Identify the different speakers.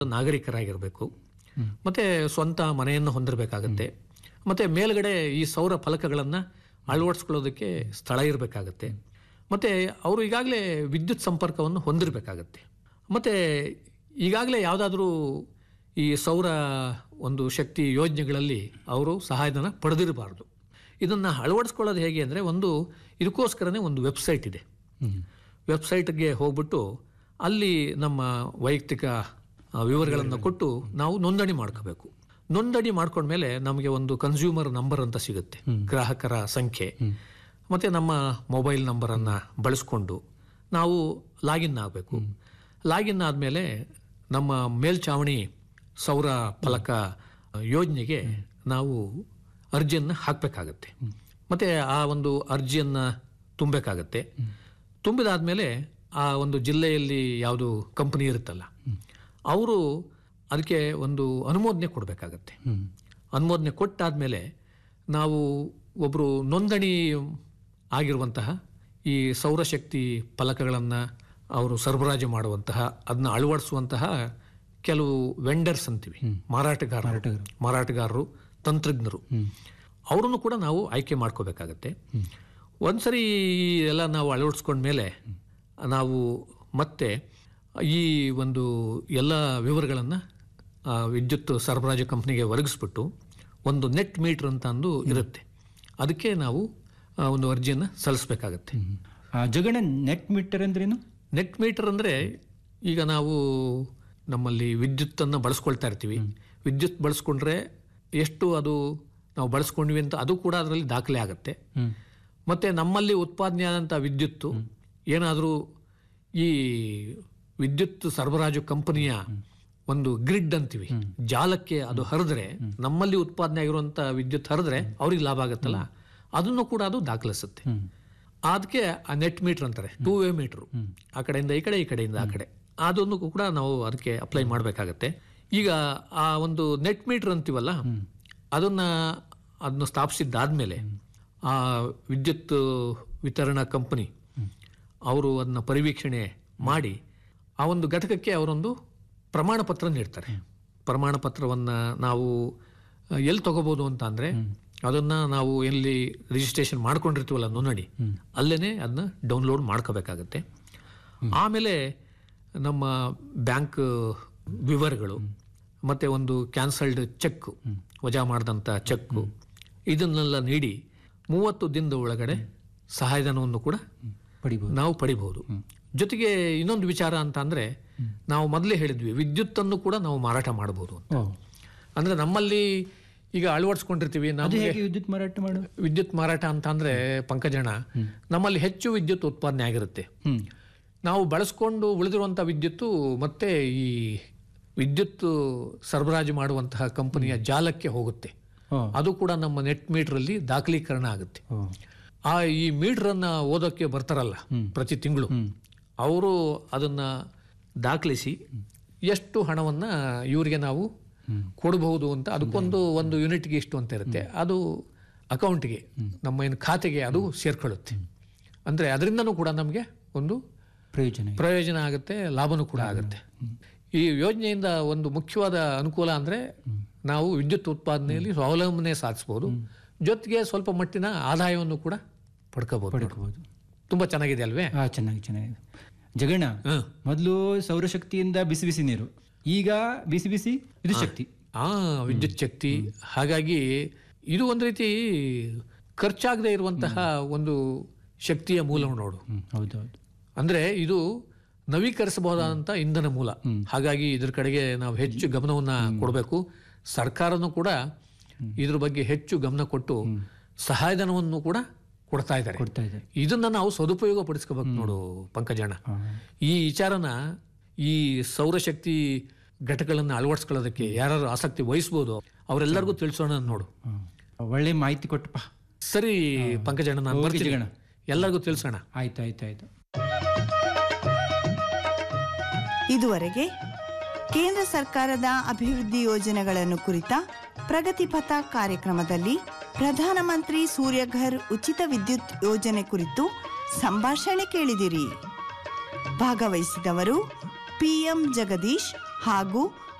Speaker 1: ನಾಗರಿಕರಾಗಿರಬೇಕು ಮತ್ತೆ ಸ್ವಂತ ಮನೆಯನ್ನು ಹೊಂದಿರಬೇಕಾಗತ್ತೆ ಮತ್ತೆ ಮೇಲ್ಗಡೆ ಈ ಸೌರ ಫಲಕಗಳನ್ನು ಅಳವಡಿಸ್ಕೊಳ್ಳೋದಕ್ಕೆ ಸ್ಥಳ ಇರಬೇಕಾಗತ್ತೆ ಮತ್ತೆ ಅವರು ಈಗಾಗಲೇ ವಿದ್ಯುತ್ ಸಂಪರ್ಕವನ್ನು ಹೊಂದಿರಬೇಕಾಗತ್ತೆ ಮತ್ತೆ ಈಗಾಗಲೇ ಯಾವುದಾದ್ರೂ ಈ ಸೌರ ಒಂದು ಶಕ್ತಿ ಯೋಜನೆಗಳಲ್ಲಿ ಅವರು ಸಹಾಯಧನ ಪಡೆದಿರಬಾರ್ದು ಇದನ್ನು ಅಳವಡಿಸ್ಕೊಳ್ಳೋದು ಹೇಗೆ ಅಂದರೆ ಒಂದು ಇದಕ್ಕೋಸ್ಕರನೇ ಒಂದು ವೆಬ್ಸೈಟ್ ಇದೆ ವೆಬ್ಸೈಟ್ಗೆ ಹೋಗ್ಬಿಟ್ಟು ಅಲ್ಲಿ ನಮ್ಮ ವೈಯಕ್ತಿಕ ವಿವರಗಳನ್ನು ಕೊಟ್ಟು ನಾವು ನೋಂದಣಿ ಮಾಡ್ಕೋಬೇಕು ನೋಂದಣಿ ಮಾಡ್ಕೊಂಡ್ಮೇಲೆ ನಮಗೆ ಒಂದು ಕನ್ಸ್ಯೂಮರ್ ನಂಬರ್ ಅಂತ ಸಿಗುತ್ತೆ ಗ್ರಾಹಕರ ಸಂಖ್ಯೆ ಮತ್ತು ನಮ್ಮ ಮೊಬೈಲ್ ನಂಬರನ್ನು ಬಳಸ್ಕೊಂಡು ನಾವು ಲಾಗಿನ್ ಆಗಬೇಕು ಲಾಗಿನ್ ಆದಮೇಲೆ ನಮ್ಮ ಮೇಲ್ಛಾವಣಿ ಸೌರ ಫಲಕ ಯೋಜನೆಗೆ ನಾವು ಅರ್ಜಿಯನ್ನು ಹಾಕಬೇಕಾಗತ್ತೆ ಮತ್ತು ಆ ಒಂದು ಅರ್ಜಿಯನ್ನು ತುಂಬಬೇಕಾಗತ್ತೆ ತುಂಬಿದಾದ್ಮೇಲೆ ಆ ಒಂದು ಜಿಲ್ಲೆಯಲ್ಲಿ ಯಾವುದು ಕಂಪನಿ ಇರುತ್ತಲ್ಲ ಅವರು ಅದಕ್ಕೆ ಒಂದು ಅನುಮೋದನೆ ಕೊಡಬೇಕಾಗತ್ತೆ ಅನುಮೋದನೆ ಕೊಟ್ಟಾದ್ಮೇಲೆ ನಾವು ಒಬ್ಬರು ನೋಂದಣಿ ಆಗಿರುವಂತಹ ಈ ಸೌರಶಕ್ತಿ ಫಲಕಗಳನ್ನು ಅವರು ಸರಬರಾಜು ಮಾಡುವಂತಹ ಅದನ್ನ ಅಳವಡಿಸುವಂತಹ ಕೆಲವು ವೆಂಡರ್ಸ್ ಅಂತೀವಿ ಮಾರಾಟಗಾರರು ಮಾರಾಟಗಾರರು ತಂತ್ರಜ್ಞರು ಅವರನ್ನು ಕೂಡ ನಾವು ಆಯ್ಕೆ ಮಾಡ್ಕೋಬೇಕಾಗತ್ತೆ ಒಂದ್ಸರಿ ಈ ಎಲ್ಲ ನಾವು ಅಳವಡಿಸ್ಕೊಂಡ್ಮೇಲೆ ನಾವು ಮತ್ತೆ ಈ ಒಂದು ಎಲ್ಲ ವಿವರಗಳನ್ನು ವಿದ್ಯುತ್ ಸರಬರಾಜು ಕಂಪ್ನಿಗೆ ಒದಗಿಸ್ಬಿಟ್ಟು ಒಂದು ನೆಟ್ ಮೀಟರ್ ಅಂತ ಅಂದು ಇರುತ್ತೆ ಅದಕ್ಕೆ ನಾವು ಆ, ಒಂದು ಅರ್ಜಿಯನ್ನು ಸಲ್ಲಿಸಬೇಕಾಗತ್ತೆ
Speaker 2: ಆ, ಜಗಣ ನೆಟ್ ಮೀಟರ್ ಅಂದ್ರೇನು
Speaker 1: ನೆಟ್ ಮೀಟರ್ ಅಂದರೆ ಈಗ ನಾವು ನಮ್ಮಲ್ಲಿ ವಿದ್ಯುತ್ತನ್ನು ಬಳಸ್ಕೊಳ್ತಾ ಇರ್ತೀವಿ ವಿದ್ಯುತ್ ಬಳಸ್ಕೊಂಡ್ರೆ ಎಷ್ಟು ಅದು ನಾವು ಬಳಸ್ಕೊಂಡ್ವಿ ಅಂತ ಅದು ಕೂಡ ಅದರಲ್ಲಿ ದಾಖಲೆ ಆಗುತ್ತೆ ಮತ್ತೆ ನಮ್ಮಲ್ಲಿ ಉತ್ಪಾದನೆ ಆದಂಥ ವಿದ್ಯುತ್ತು ಏನಾದರೂ ಈ ವಿದ್ಯುತ್ ಸರಬರಾಜು ಕಂಪನಿಯ ಒಂದು ಗ್ರಿಡ್ ಅಂತೀವಿ ಜಾಲಕ್ಕೆ ಅದು ಹರಿದ್ರೆ ನಮ್ಮಲ್ಲಿ ಉತ್ಪಾದನೆ ಆಗಿರುವಂಥ ವಿದ್ಯುತ್ ಹರಿದ್ರೆ ಅವ್ರಿಗೆ ಲಾಭ ಆಗುತ್ತಲ್ಲ ಅದನ್ನು ಕೂಡ ಅದು ದಾಖಲಿಸುತ್ತೆ ಅದಕ್ಕೆ ಆ ನೆಟ್ ಮೀಟರ್ ಅಂತಾರೆ ಟೂ ವೇ ಮೀಟರ್ ಆ ಕಡೆಯಿಂದ ಈ ಕಡೆ ಈ ಕಡೆಯಿಂದ ಆ ಕಡೆ ಅದನ್ನು ಕೂಡ ನಾವು ಅದಕ್ಕೆ ಅಪ್ಲೈ ಮಾಡಬೇಕಾಗತ್ತೆ ಈಗ ಆ ಒಂದು ನೆಟ್ ಮೀಟರ್ ಅಂತೀವಲ್ಲ ಅದನ್ನ ಅದನ್ನು ಸ್ಥಾಪಿಸಿದ್ದಾದ್ಮೇಲೆ ಆ ವಿದ್ಯುತ್ ವಿತರಣಾ ಕಂಪನಿ ಅವರು ಅದನ್ನ ಪರಿವೀಕ್ಷಣೆ ಮಾಡಿ ಆ ಒಂದು ಘಟಕಕ್ಕೆ ಅವರೊಂದು ಪ್ರಮಾಣ ಪತ್ರ ನೀಡ್ತಾರೆ ಪ್ರಮಾಣ ಪತ್ರವನ್ನು ನಾವು ಆ, ಎಲ್ಲಿ ತಗೋಬೋದು ಅಂತ ಅಂದರೆ ಅದನ್ನು ನಾವು ಎಲ್ಲಿ ರಿಜಿಸ್ಟ್ರೇಷನ್ ಮಾಡ್ಕೊಂಡಿರ್ತೀವಲ್ಲ ನೋಂದಣಿ ಅಲ್ಲೇ ಅದನ್ನ ಡೌನ್ಲೋಡ್ ಮಾಡ್ಕೋಬೇಕಾಗತ್ತೆ ಆಮೇಲೆ ನಮ್ಮ ಬ್ಯಾಂಕ್ ವಿವರಗಳು ಮತ್ತು ಒಂದು ಕ್ಯಾನ್ಸಲ್ಡ್ ಚೆಕ್ ವಜಾ ಮಾಡಿದಂಥ ಚೆಕ್ಕು ಇದನ್ನೆಲ್ಲ ನೀಡಿ ಮೂವತ್ತು ದಿನದ ಒಳಗಡೆ ಸಹಾಯಧನವನ್ನು ಕೂಡ
Speaker 2: ಪಡಿಬಹುದು
Speaker 1: ನಾವು ಪಡಿಬಹುದು ಜೊತೆಗೆ ಇನ್ನೊಂದು ವಿಚಾರ ಅಂತ ಅಂದ್ರೆ ನಾವು ಮೊದಲೇ ಹೇಳಿದ್ವಿ ವಿದ್ಯುತ್ತನ್ನು ಕೂಡ ನಾವು ಮಾರಾಟ ಮಾಡಬಹುದು ಅಂತ
Speaker 2: ಓ
Speaker 1: ಅಂದ್ರೆ ನಮ್ಮಲ್ಲಿ ಈಗ ಅಳವಡಿಸ್ಕೊಂಡಿರ್ತೀವಿ
Speaker 2: ಅದು
Speaker 1: ನಮಗೆ
Speaker 2: ಹೇಗೆ ವಿದ್ಯುತ್ ಮಾರಾಟ ಮಾಡೋದು
Speaker 1: ವಿದ್ಯುತ್ ಮಾರಾಟ ಅಂತ ಅಂದ್ರೆ ಪಂಕಜಣ ನಮ್ಮಲ್ಲಿ ಹೆಚ್ಚು ವಿದ್ಯುತ್ ಉತ್ಪಾದನೆ ಆಗಿರುತ್ತೆ
Speaker 2: ಹ್ಮ್
Speaker 1: ನಾವು ಬಳಸ್ಕೊಂಡು ಉಳಿದಿರುವಂಥ ವಿದ್ಯುತ್ತು ಮತ್ತೆ ಈ ವಿದ್ಯುತ್ ಸರಬರಾಜು ಮಾಡುವಂತಹ ಕಂಪನಿಯ ಜಾಲಕ್ಕೆ ಹೋಗುತ್ತೆ
Speaker 2: ಓ
Speaker 1: ಅದು ಕೂಡ ನಮ್ಮ ನೆಟ್ ಮೀಟರಲ್ಲಿ ದಾಖಲೀಕರಣ ಆಗುತ್ತೆ
Speaker 2: ಓ
Speaker 1: ಆ ಈ ಮೀಟರನ್ನ ಓದೋಕ್ಕೆ ಬರ್ತಾರಲ್ಲ ಪ್ರತಿ ತಿಂಗಳು ಅವರು ಅದನ್ನ ದಾಖಲಿಸಿ ಎಷ್ಟು ಹಣವನ್ನ ಇವರಿಗೆ ನಾವು ಕೊಡಬಹುದು ಅಂತ ಅದಕ್ಕೊಂದು ಒಂದು ಯೂನಿಟ್ಗೆ ಇಷ್ಟು ಅಂತ ಇರುತ್ತೆ ಅದು ಅಕೌಂಟ್ಗೆ ನಮ್ಮ ಏನು ಖಾತೆಗೆ ಅದು ಸೇರ್ಕೊಳ್ಳುತ್ತೆ ಅಂದ್ರೆ ಅದರಿಂದನೂ ಕೂಡ ನಮಗೆ ಒಂದು
Speaker 2: ಪ್ರಯೋಜನ ಇದೆ.
Speaker 1: ಪ್ರಯೋಜನ ಆಗುತ್ತೆ ಲಾಭನೂ ಕೂಡ ಆಗುತ್ತೆ ಈ ಯೋಜನೆಯಿಂದ ಒಂದು ಮುಖ್ಯವಾದ ಅನುಕೂಲ ಅಂದ್ರೆ ನಾವು ವಿದ್ಯುತ್ ಉತ್ಪಾದನೆಯಲ್ಲಿ ಸ್ವಾವಲಂಬನೆ ಸಾಧಿಸಬಹುದು ಜೊತೆಗೆ ಸ್ವಲ್ಪ ಮಟ್ಟಿನ ಆದಾಯವನ್ನು ಕೂಡ ಪಡ್ಕೋಬಹುದು
Speaker 2: ಪಡ್ಕೋಬಹುದು
Speaker 1: ತುಂಬಾ ಚೆನ್ನಾಗಿದೆ ಅಲ್ವೇ
Speaker 2: ಹಾ ಚೆನ್ನಾಗಿ ಚೆನ್ನಾಗಿದೆ ಜಗಣ
Speaker 1: ಹ್ಮ್.
Speaker 2: ಮೊದಲು ಸೌರಶಕ್ತಿಯಿಂದ ಬಿಸಿ ಬಿಸಿ ನೀರು ಈಗ ಬಿಸಿ ಬಿಸಿ ಇದು ಶಕ್ತಿ
Speaker 1: ಆ ವಿದ್ಯುತ್ ಶಕ್ತಿ ಹಾಗಾಗಿ ಇದು ಒಂದು ರೀತಿ ಖರ್ಚಾಗದೆ ಇರುವಂತಹ ಒಂದು ಶಕ್ತಿಯ ಮೂಲ ನೋಡು
Speaker 2: ಹ್ಮ್ ಹೌದೌದು
Speaker 1: ಅಂದ್ರೆ ಇದು ನವೀಕರಿಸಬಹುದಾದಂತ ಇಂಧನ ಮೂಲ ಹಾಗಾಗಿ ಇದ್ರ ಕಡೆಗೆ ನಾವು ಹೆಚ್ಚು ಗಮನವನ್ನ ಕೊಡಬೇಕು ಸರ್ಕಾರನೂ ಕೂಡ ಇದ್ರ ಬಗ್ಗೆ ಹೆಚ್ಚು ಗಮನ ಕೊಟ್ಟು ಸಹಾಯಧನವನ್ನು ಕೂಡ ಕೊಡ್ತಾ ಇದ್ದಾರೆ
Speaker 2: ಕೊಡ್ತಾ ಇದೆ
Speaker 1: ಇದನ್ನ ನಾವು ಸದುಪಯೋಗ ಪಡಿಸ್ಕೋಬೇಕು ನೋಡು ಪಂಕಜಣ್ಣ ಈ ವಿಚಾರನ ಈ ಸೌರಶಕ್ತಿ ಘಟಕಗಳನ್ನು ಅಳವಡಿಸ್ಕೊಳ್ಳೋದಕ್ಕೆ ಯಾರು ಆಸಕ್ತಿ ವಹಿಸ್ಬೋದು ಅವರೆಲ್ಲರಿಗೂ ತಿಳಿಸೋಣ ನೋಡು
Speaker 2: ಹ್ಮ್. ಒಳ್ಳೆ ಮಾಹಿತಿ ಕೊಟ್ಟಪ್ಪ
Speaker 1: ಸರಿ ಪಂಕಜಣ್ಣ ನಾನು
Speaker 2: ಹೋಗಿ
Speaker 1: ಬರ್ತೀನಿ
Speaker 2: ಜಗಣ.
Speaker 1: ಎಲ್ಲರಿಗೂ ತಿಳಿಸೋಣ
Speaker 2: ಆಯ್ತು ಆಯ್ತು ಆಯ್ತು
Speaker 3: ಇದುವರೆಗೆ ಕೇಂದ್ರ ಸರ್ಕಾರದ ಅಭಿವೃದ್ಧಿ ಯೋಜನೆಗಳನ್ನು ಕುರಿತ ಪ್ರಗತಿಪಥ ಕಾರ್ಯಕ್ರಮದಲ್ಲಿ ಪ್ರಧಾನಮಂತ್ರಿ ಸೂರ್ಯಘರ್ ಉಚಿತ ವಿದ್ಯುತ್ ಯೋಜನೆ ಕುರಿತು ಸಂಭಾಷಣೆ ಕೇಳಿದಿರಿ ಭಾಗವಹಿಸಿದವರು ಪಿಎಂ ಜಗದೀಶ್ ಹಾಗೂ